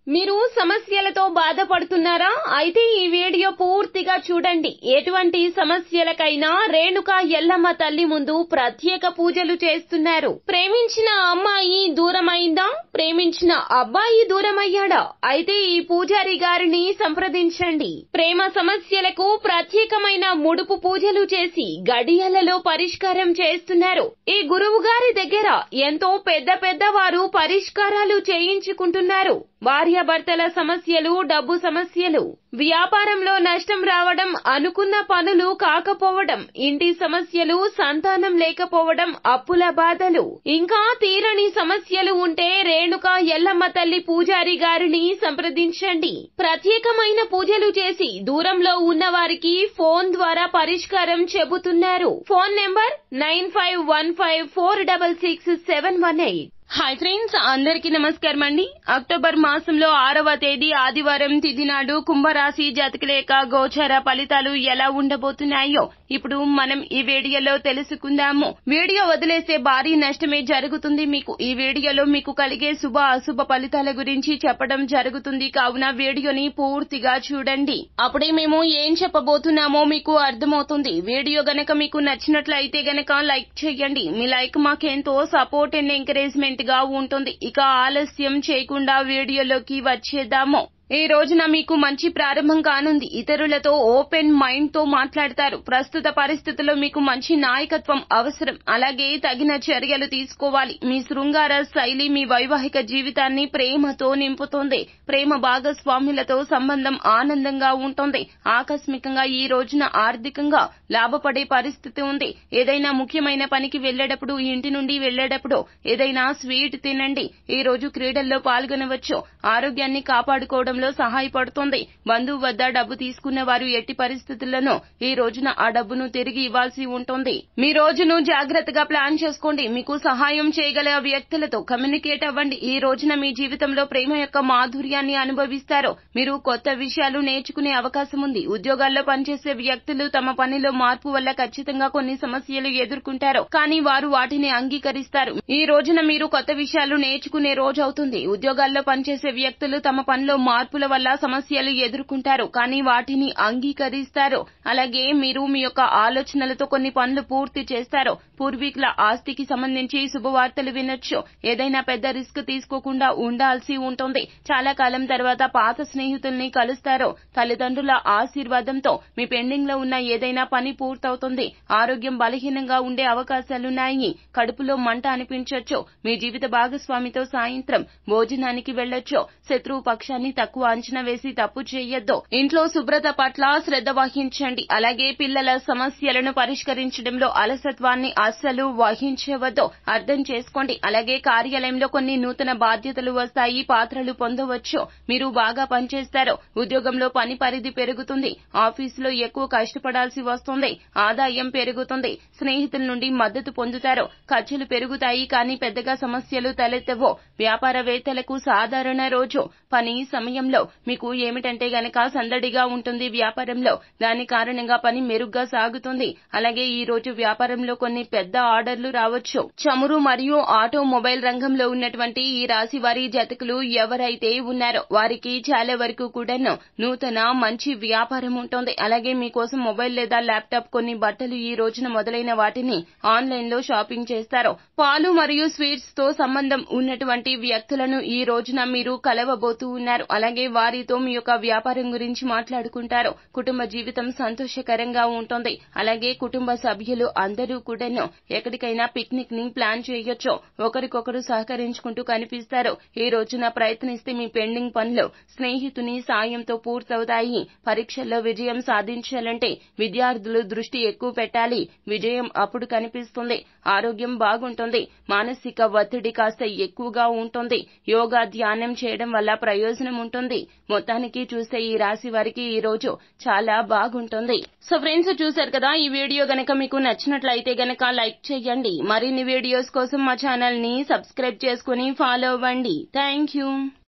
మీరు సమస్యలతో బాధపడుతున్నారా అయితే ఈ వీడియో పూర్తిగా చూడండి ఎటువంటి సమస్యలకైనా రేణుక ఎల్లమ్మ తల్లి ముందు ప్రత్యేక పూజలు చేస్తున్నారు ప్రేమించిన అమ్మాయి దూరమైందా ప్రేమించిన అబ్బాయి దూరమయ్యాడా అయితే ఈ పూజారి గారిని సంప్రదించండి ప్రేమ సమస్యలకు ప్రత్యేకమైన ముడుపు పూజలు చేసి గడియలలో పరిష్కారం చేస్తున్నారు ఈ గురువు గారి దగ్గర ఎంతో పెద్ద పెద్ద వారు పరిష్కారాలు చేయించుకుంటున్నారు భార్యాభర్తల సమస్యలు డబ్బు సమస్యలు వ్యాపారంలో నష్టం రావడం అనుకున్న పనులు కాకపోవడం ఇంటి సమస్యలు సంతానం లేకపోవడం అప్పుల బాధలు ఇంకా తీరని సమస్యలు ఉంటే రేణుక ఎల్లమ్మ తల్లి పూజారి గారిని సంప్రదించండి ప్రత్యేకమైన పూజలు చేసి దూరంలో ఉన్న వారికి ఫోన్ ద్వారా పరిష్కారం చెబుతున్నారు phone number nine five one five four double six seven one eight hi friends అందరికీ నమస్కారం అండి అక్టోబర్ మాసంలో ఆరవ తేదీ ఆదివారం తిథి నాడు కుంభరాశి జాతకలేక గోచార ఫలితాలు ఎలా ఉండబోతున్నాయో ఇప్పుడు మనం ఈ వీడియోలో తెలుసుకుందాము వీడియో వదిలేస్తే భారీ నష్టమే జరుగుతుంది మీకు ఈ వీడియోలో మీకు కలిగే శుభ అశుభ ఫలితాల గురించి చెప్పడం జరుగుతుంది కావున వీడియోని పూర్తిగా చూడండి అప్పుడే మేము ఏం చెప్పబోతున్నామో మీకు అర్థమవుతుంది వీడియో గనక మీకు నచ్చినట్లయితే గనక లైక్ చేయండి మీ లైక్ మాకెంతో సపోర్ట్ అండ్ ఎంకరేజ్మెంట్ గా ఉంటుంది ఇక ఆలస్యం చేయకుండా వీడియోలోకి వచ్చేద్దాము ఈ రోజున మీకు మంచి ప్రారంభం కానుంది ఇతరులతో ఓపెన్ మైండ్ తో మాట్లాడతారు ప్రస్తుత పరిస్థితుల్లో మీకు మంచి నాయకత్వం అవసరం అలాగే తగిన చర్యలు తీసుకోవాలి మీ శృంగార శైలి మీ వైవాహిక జీవితాన్ని ప్రేమతో నింపుతుంది ప్రేమ భాగస్వాములతో సంబంధం ఆనందంగా ఉంటుంది ఆకస్మికంగా ఈ రోజున ఆర్థికంగా లాభపడే పరిస్థితి ఉంది ఏదైనా ముఖ్యమైన పనికి వెళ్లేటప్పుడు ఇంటి నుండి వెళ్లేటప్పుడు ఏదైనా స్వీట్ తినండి ఈ రోజు క్రీడల్లో పాల్గొనవచ్చు ఆరోగ్యాన్ని కాపాడుకోవడంలో సహాయపడుతుంది బంధువు వద్ద డబ్బు తీసుకున్న వారు ఎట్టి పరిస్థితుల్లోనూ ఈ రోజున ఆ డబ్బును తిరిగి ఇవ్వాల్సి ఉంటుంది మీ రోజును జాగ్రత్తగా ప్లాన్ చేసుకోండి మీకు సహాయం చేయగల వ్యక్తులతో కమ్యూనికేట్ అవ్వండి ఈ రోజున మీ జీవితంలో ప్రేమ యొక్క మాధుర్యాన్ని అనుభవిస్తారు మీరు కొత్త విషయాలు నేర్చుకునే అవకాశం ఉంది ఉద్యోగాల్లో పనిచేసే వ్యక్తులు తమ పనిలో మార్పు వల్ల ఖచ్చితంగా కొన్ని సమస్యలు ఎదుర్కొంటారు కానీ వారు వాటిని అంగీకరిస్తారు ఈ రోజున మీరు కొత్త విషయాలు నేర్చుకునే రోజు అవుతుంది ఉద్యోగాల్లో పనిచేసే వ్యక్తులు తమ పనిలో మార్పుల వల్ల సమస్యలు ఎదుర్కొంటారు కానీ వాటిని అంగీకరిస్తారు అలాగే మీరు మీ యొక్క ఆలోచనలతో కొన్ని పనులు పూర్తి చేస్తారు పూర్వీకుల ఆస్తికి సంబంధించి శుభవార్తలు వినొచ్చు ఏదైనా పెద్ద రిస్క్ తీసుకోకుండా ఉండాల్సి ఉంటుంది చాలా కాలం తర్వాత పాత స్నేహితుల్ని కలుస్తారు తల్లిదండ్రుల ఆశీర్వాదంతో మీ పెండింగ్ లో ఉన్న ఏదైనా పని పూర్తవుతుంది ఆరోగ్యం బలహీనంగా ఉండే అవకాశాలున్నాయి కడుపులో మంట అనిపించొచ్చు మీ జీవిత భాగస్వామితో సాయంత్రం భోజనానికి వెళ్లొచ్చు శత్రువు పక్షాన్ని తక్కువ అంచనా వేసి తప్పు చేయొద్దు ఇంట్లో శుభ్రత పట్ల శ్రద్ధ వహించండి అలాగే పిల్లల సమస్యలను పరిష్కరించడంలో అలసత్వాన్ని అస్సలు వహించవద్దు అర్థం చేసుకోండి అలాగే కార్యాలయంలో కొన్ని నూతన బాధ్యతలు వస్తాయి పాత్రలు పొందవచ్చు మీరు బాగా పనిచేస్తారు ఉద్యోగంలో పని పరిధి పెరుగుతుంది ఆఫీసులో ఎక్కువ కష్టపడాల్సి వస్తుంది ఆదాయం పెరుగుతుంది స్నేహితుల నుండి మద్దతు పొందుతారు ఖర్చులు పెరుగుతాయి కానీ పెద్దగా సమస్యలు తలెత్తవు వ్యాపారవేత్తలకు సాధారణ రోజు పని సమయంలో మీకు ఏమిటంటే గనక సందడిగా ఉంటుంది వ్యాపారంలో దాని కారణంగా పని మెరుగ్గా సాగుతుంది అలాగే ఈ రోజు వ్యాపారంలో కొన్ని పెద్ద ఆర్డర్లు రావచ్చు చమురు మరియు ఆటోమొబైల్ రంగంలో ఉన్నటువంటి ఈ రాశి వారి జతకులు ఎవరైతే ఉన్నారో వారికి చాలా వరకు కూడాను నూతన మంచి వ్యాపారం ఉంటుంది అలాగే మీకోసం మొబైల్ లేదా ల్యాప్టాప్ కొన్ని బట్టలు ఈ రోజున మొదలైన వాటిని ఆన్లైన్ లో షాపింగ్ చేస్తారు పాలు మరియు స్వీట్స్ తో సంబంధం ఉన్నటువంటి వ్యక్తులను ఈ రోజున మీరు కలవబోతూ ఉన్నారు అలాగే వారితో మీ యొక్క వ్యాపారం గురించి మాట్లాడుకుంటారు కుటుంబ జీవితం సంతోషకరంగా ఉంటుంది అలాగే కుటుంబ సభ్యులు అందరూ కూడాను ఎక్కడికైనా పిక్నిక్ ని ప్లాన్ చేయొచ్చు ఒకరికొకరు సహకరించుకుంటూ కనిపిస్తారు ఈ రోజున ప్రయత్నిస్తే మీ పెండింగ్ పనులు స్నేహితుని సాయంతో పూర్తవుతాయి పరీక్షల్లో విజయం సాధించాలంటే విద్యార్థులు దృష్టి ఎక్కువ పెట్టాలి విజయం అప్పుడు కనిపిస్తుంది ఆరోగ్యం బాగుంటుంది మానసిక ఒత్తిడి కాస్త ఎక్కువగా ఉంటుంది యోగా ధ్యానం చేయడం వల్ల ప్రయోజనం ఉంటుంది మొత్తానికి చూస్తే ఈ రాశి వారికి ఈ రోజు చాలా బాగుంటుంది సో ఫ్రెండ్స్ చూశారు కదా ఈ వీడియో గనక మీకు నచ్చినట్లయితే గనక లైక్ చేయండి మరిన్ని వీడియోస్ కోసం మా ఛానల్ ని సబ్స్క్రైబ్ చేసుకుని ఫాలో అవ్వండి థ్యాంక్ యూ